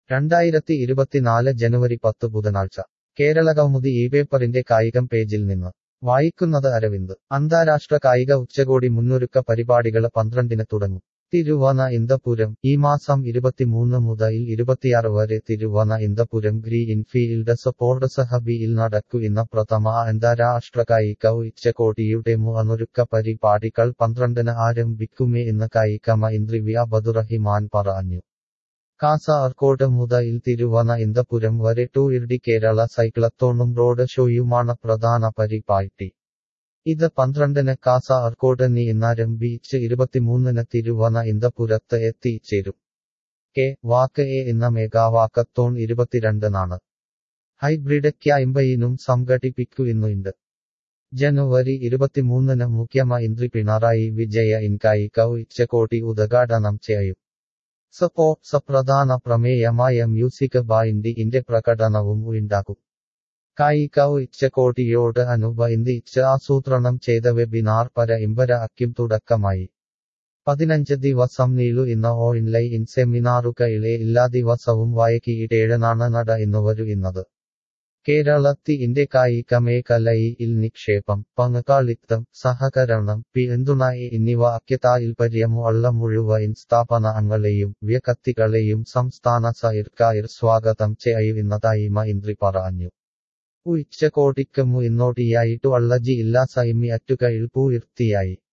രണ്ടായിരത്തി ഇരുപത്തിനാല് ജനുവരി പത്ത് ബുധനാഴ്ച കേരളകൗമുദി ഈ പേപ്പറിന്റെ കായികം പേജിൽ നിന്ന് വായിക്കുന്നത് അരവിന്ദ് അന്താരാഷ്ട്ര കായിക ഉച്ചകോടി മുന്നൊരുക്ക പരിപാടികള് പന്ത്രണ്ടിന് തുടങ്ങും തിരുവനന്തപുരം ഈ മാസം ഇരുപത്തിമൂന്ന് മുതൽ ഇരുപത്തിയാറ് വരെ തിരുവനന്തപുരം ഗ്രീൻ ഫീൽഡ് സ്പോർട്സ് ഹബിയിൽ നടക്കുന്ന പ്രഥമ അന്താരാഷ്ട്ര കായിക ഉച്ചകോടിയുടെ മുന്നൊരുക്ക പരിപാടികൾ പന്ത്രണ്ടിന് ആരംഭിക്കുമേ എന്ന് കായിക മന്ത്രി വി അബ്ദുറഹിമാൻ പറഞ്ഞു കാസർകോട് മുതൽ തിരുവനന്തപുരം വരെ ടൂർ ഡി കേരള സൈക്ലത്തോണും റോഡ് ഷോയുമാണ് പ്രധാന പരിപാടി ഇത് പന്ത്രണ്ടിന് കാസർകോട് നിന്നാരംഭിച്ച് ഇരുപത്തിമൂന്നിന് തിരുവനന്തപുരത്ത് എത്തിച്ചേരും കെ വാക്ക് എ എന്ന മെഗാവാക്കത്തോൺ ഇരുപത്തിരണ്ടിനാണ് ഹൈബ്രിഡ് ക്യാമ്പയിനും സംഘടിപ്പിക്കുന്നുണ്ട് ജനുവരി ഇരുപത്തിമൂന്നിന് മുഖ്യമന്ത്രി പിണറായി വിജയൻ കായിക ഉച്ചകോടി ഉദ്ഘാടനം ചെയ്യും സ്പോർട്സ് പ്രധാന പ്രമേയമായ മ്യൂസിക് ബാൻഡിന്റെ പ്രകടനവും ഉണ്ടാകും കായിക ഉച്ചകോടിയോട് അനുബന്ധിച്ച് ആസൂത്രണം ചെയ്ത വെബിനാർ പരമ്പര അക്കും തുടക്കമായി പതിനഞ്ച് ദിവസം നീളുന്ന ഓൺലൈൻ സെമിനാറുകളിലെ എല്ലാ ദിവസവും വൈകിട്ടേഴനാണ് നടന്നുവരുന്നത് കേരളത്തിന്റെ കായിക മേഖലയിൽ നിക്ഷേപം പങ്കാളിത്തം സഹകരണം പിന്തുണ എന്നിവ അക്യ താൽപര്യമുള്ള മുഴുവൻ സ്ഥാപനങ്ങളെയും വ്യക്തികളെയും സംസ്ഥാന സർക്കാർ സ്വാഗതം ചെയ്യുന്നതായി മന്ത്രി പറഞ്ഞു ഉച്ചകോടിക്ക് മുന്നോടിയായിട്ടുള്ള ജില്ലാ സൈമ്യറ്റുകൾ പൂർത്തിയായി